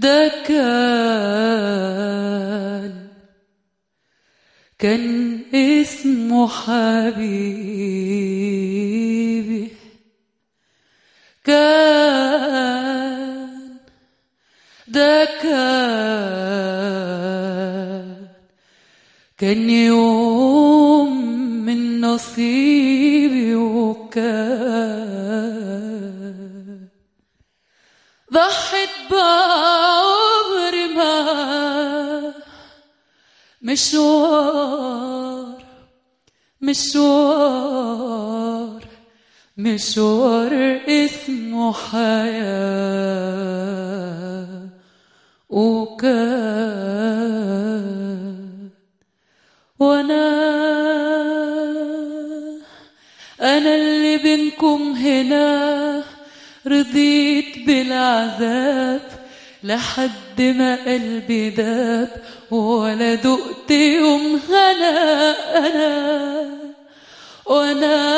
ده كان كان اسمه حبيبي كان ده كان كان يوم من نصيبي وكان ضحت بعمري ما مشوار مشوار مشوار اسمه حياة وكان وانا انا اللي بينكم هنا رضيت بالعذاب لحد ما قلبي داب ولا دقت يوم هنا انا وانا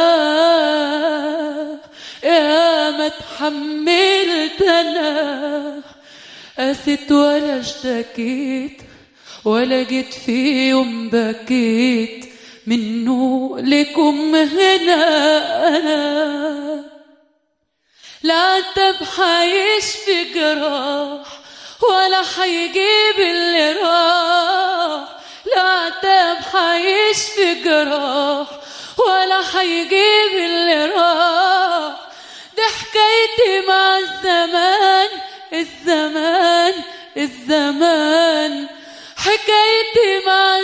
يا ما اتحملت انا قست ولا اشتكيت ولا جيت في يوم بكيت منه لكم هنا انا لا تب حيشفي جراح ولا حيجيب اللي راح لا تب حيشفي جراح ولا حيجيب اللي راح دي حكايتي مع الزمان الزمان الزمان حكايتي مع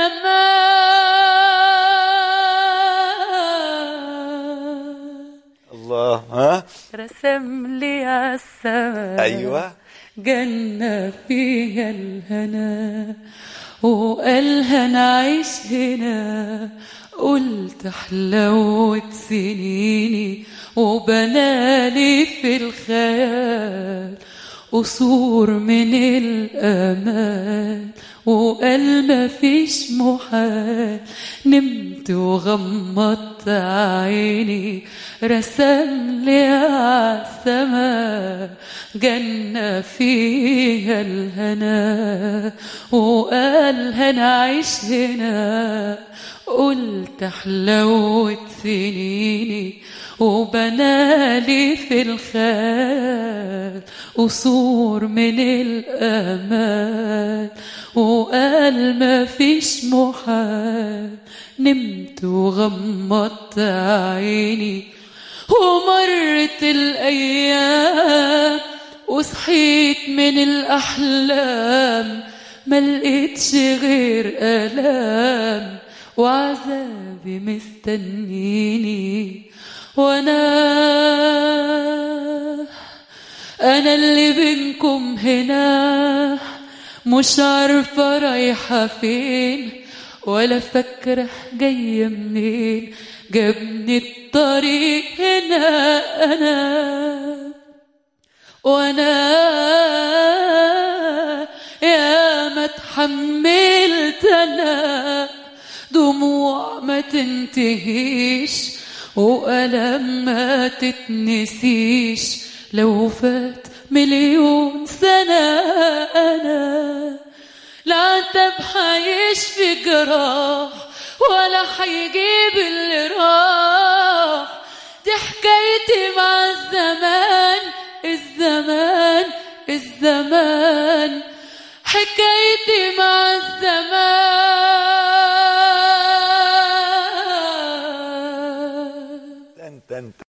الزمان الله ها رسم لي عالسما ايوه جنة فيها الهنا وقالها نعيش هنا قلت حلوت سنيني وبنالي في الخيال قصور من الأمان وقال مفيش محال نمت وغمضت عيني رسم لي عالسما جنة فيها الهنا وقال هنعيش هنا قلت حلوت سنيني وبنالي في الخيال قصور من الأمان وقال ما فيش محال نمت وغمضت عيني ومرت الأيام وصحيت من الأحلام ما لقيتش غير آلام وعذابي مستنيني وانا انا اللي بينكم هنا مش عارفة رايحة فين ولا فاكرة جاية منين جابني الطريق هنا انا وانا يا ما اتحملت انا دموع ما تنتهيش وألم ما تتنسيش لو فات مليون سنة أنا لا تب حيشفي جراح ولا حيجيب اللي راح دي حكايتي مع الزمان الزمان الزمان حكايتي مع الزمان انت انت